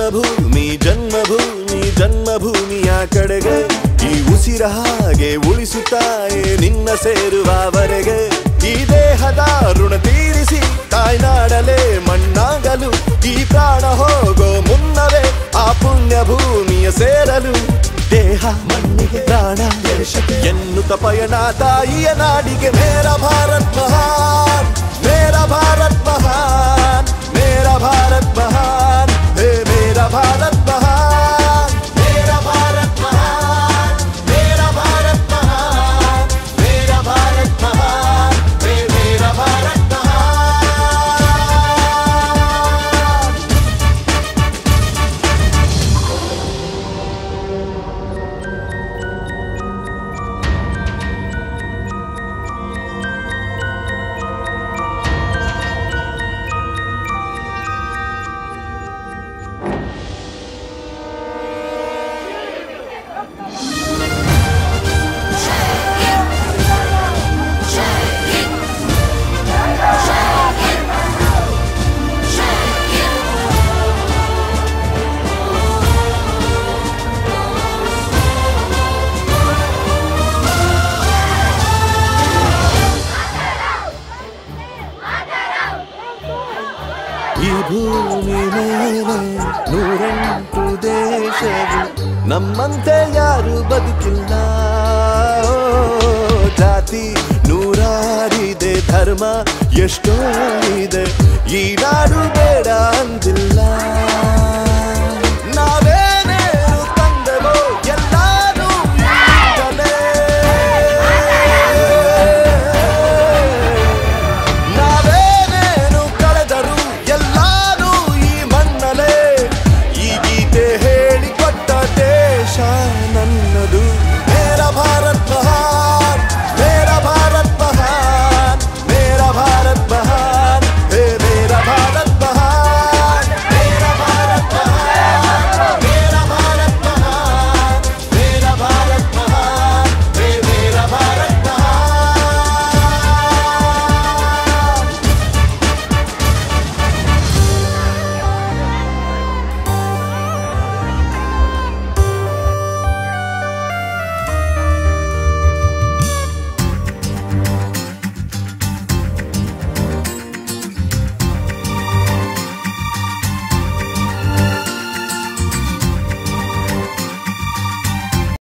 ಜನ್ಮಭೂಮಿ ಜನ್ಮಭೂಮಿ ಜನ್ಮಭೂಮಿಯ ಕಡೆಗೆ ಈ ಉಸಿರ ಹಾಗೆ ಉಳಿಸುತ್ತಾಯೆ ನಿನ್ನ ಸೇರುವವರೆಗೆ ಈ ದೇಹದ ಋಣ ತೀರಿಸಿ ತಾಯ್ನಾಡಲೇ ಮಣ್ಣಾಗಲು ಈ ಪ್ರಾಣ ಹೋಗೋ ಮುನ್ನವೇ ಆ ಪುಣ್ಯ ಭೂಮಿಯ ಸೇರಲು ದೇಹ ಮಣ್ಣಿಗೆ ಪ್ರಾಣ ಎನ್ನುತ್ತ ಪಯಣ ತಾಯಿಯ ನಾಡಿಗೆ ಮೇರ ಭಾರತ್ ಮಹಾನ್ ಮೇರ ಭಾರತ್ ಮಹಾನ್ ಮೇರ ಭಾರತ್ ಮಹಾನ್ ಹೇ ಮೇರ ಭಾರತ್ ಮಹಾನ್ ಮೇರ ಭಾರತ್ ಮಹಾನ್ ಮೇರ ಭಾರತ್ ಮಹಾನ್ ಮೇರ ಭಾರತ್ ಮಹಾನ್ ಹೇ ಮೇರ ಭಾರತ್ ಮಹಾನ್ ಈ ಭೂಮಿ ಮೇಲೆ ನೂರೆಂಟು ದೇಶವು ನಮ್ಮಂತೆ ಯಾರು ಬದುಕಿಲ್ಲ ಓ, ಜಾತಿ ನೂರಾರಿದೆ ಧರ್ಮ ಎಷ್ಟೋ ಇದೆ ಈ ನಾಡು ಬೇಡ ಅಂದಿಲ್ಲ ನಾವೇನೇನು ತಂದೆವೋ ಎಲ್ಲಾನು ಇಲ್ಲಿಂದಲೇ. ನಾವೇನೇನು ಕಳೆದರು ಎಲ್ಲಾನು ಈ ಮಣ್ಣಲೇ ಈ ಗೀತೆ ಹೇಳಿಕೊಟ್ಟ ದೇಶ ನನ್ನ